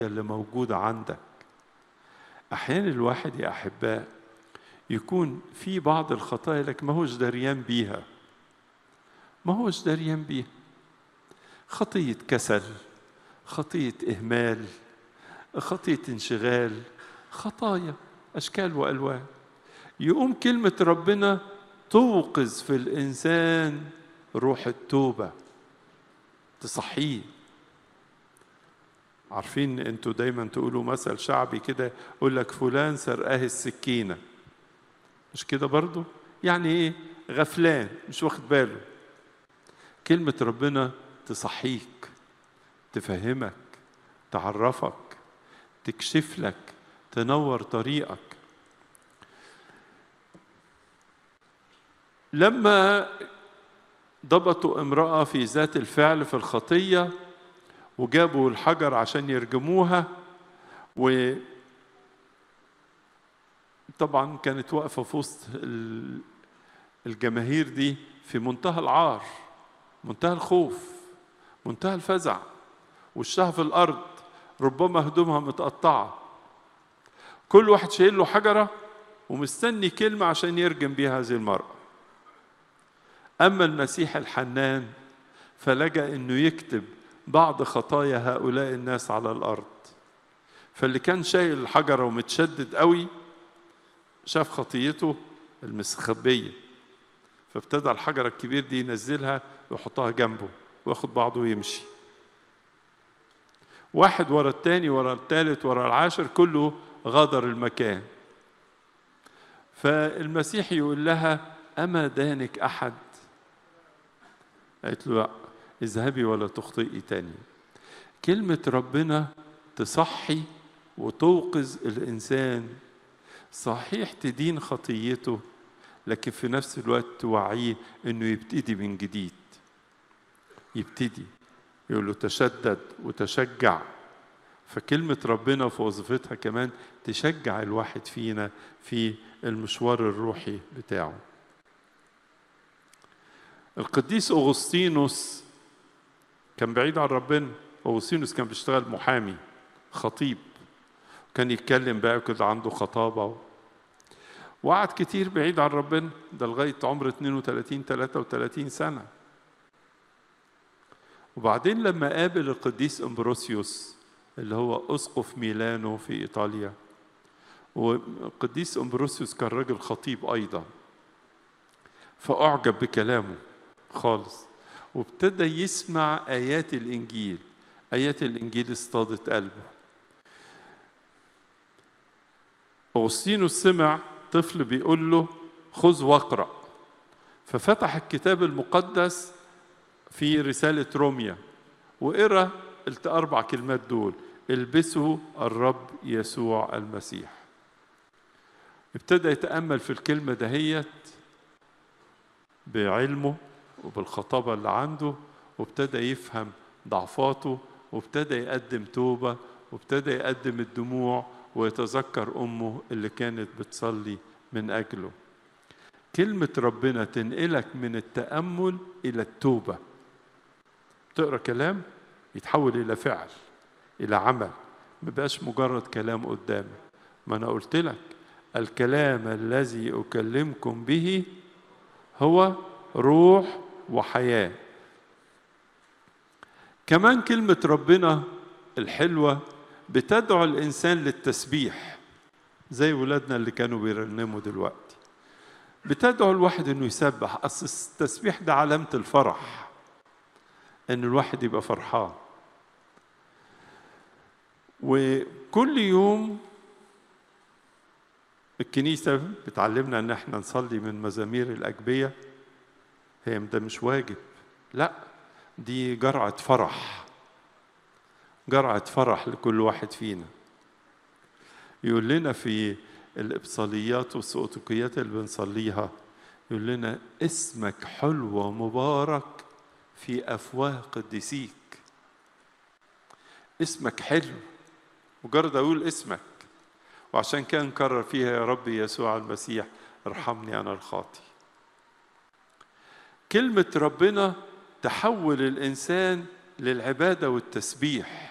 اللي موجودة عندك أحيانا الواحد يا أحباء يكون في بعض الخطايا لك ما هوش دريان بيها ما هوش دريان بيها خطية كسل خطية إهمال خطية انشغال خطايا أشكال وألوان يقوم كلمة ربنا توقظ في الإنسان روح التوبة تصحيه عارفين انتوا دايما تقولوا مثل شعبي كده يقول لك فلان سرقاه السكينة مش كده برضو يعني ايه غفلان مش واخد باله كلمة ربنا تصحيك تفهمك تعرفك تكشف لك تنور طريقك لما ضبطوا امرأة في ذات الفعل في الخطية وجابوا الحجر عشان يرجموها و طبعا كانت واقفة في وسط الجماهير دي في منتهى العار منتهى الخوف منتهى الفزع وشها في الأرض ربما هدومها متقطعة كل واحد شايل له حجرة ومستني كلمة عشان يرجم بيها هذه المرأة أما المسيح الحنان فلجأ إنه يكتب بعض خطايا هؤلاء الناس على الأرض فاللي كان شايل الحجرة ومتشدد قوي شاف خطيته المستخبية فابتدى الحجرة الكبير دي ينزلها ويحطها جنبه وياخد بعضه ويمشي واحد ورا التاني ورا التالت ورا العاشر كله غادر المكان فالمسيح يقول لها أما دانك أحد قالت له لا اذهبي ولا تخطئي تاني كلمة ربنا تصحي وتوقظ الإنسان صحيح تدين خطيته لكن في نفس الوقت توعيه انه يبتدي من جديد يبتدي يقول له تشدد وتشجع فكلمة ربنا في وظيفتها كمان تشجع الواحد فينا في المشوار الروحي بتاعه القديس أغسطينوس كان بعيد عن ربنا أغسطينوس كان بيشتغل محامي خطيب كان يتكلم بقى كده عنده خطابة وقعد كتير بعيد عن ربنا ده لغاية عمر 32 33 سنة وبعدين لما قابل القديس امبروسيوس اللي هو اسقف ميلانو في ايطاليا والقديس امبروسيوس كان راجل خطيب ايضا فاعجب بكلامه خالص وابتدى يسمع ايات الانجيل ايات الانجيل اصطادت قلبه اغسطينوس سمع طفل بيقول له خذ واقرا ففتح الكتاب المقدس في رسالة روميا وقرا الأربع كلمات دول البسوا الرب يسوع المسيح ابتدى يتأمل في الكلمة دهيت بعلمه وبالخطابة اللي عنده وابتدى يفهم ضعفاته وابتدى يقدم توبة وابتدى يقدم الدموع ويتذكر أمه اللي كانت بتصلي من أجله كلمة ربنا تنقلك من التأمل إلى التوبة تقرا كلام يتحول الى فعل الى عمل ما بقاش مجرد كلام قدامك ما انا قلت لك الكلام الذي اكلمكم به هو روح وحياه كمان كلمه ربنا الحلوه بتدعو الانسان للتسبيح زي ولادنا اللي كانوا بيرنموا دلوقتي بتدعو الواحد انه يسبح اصل التسبيح ده علامه الفرح ان الواحد يبقى فرحان وكل يوم الكنيسة بتعلمنا ان احنا نصلي من مزامير الأجبية هي ده مش واجب لا دي جرعة فرح جرعة فرح لكل واحد فينا يقول لنا في الإبصاليات والسؤتقيات اللي بنصليها يقول لنا اسمك حلو ومبارك في افواه قديسيك اسمك حلو مجرد اقول اسمك وعشان كده نكرر فيها يا رب يسوع المسيح ارحمني انا الخاطي كلمه ربنا تحول الانسان للعباده والتسبيح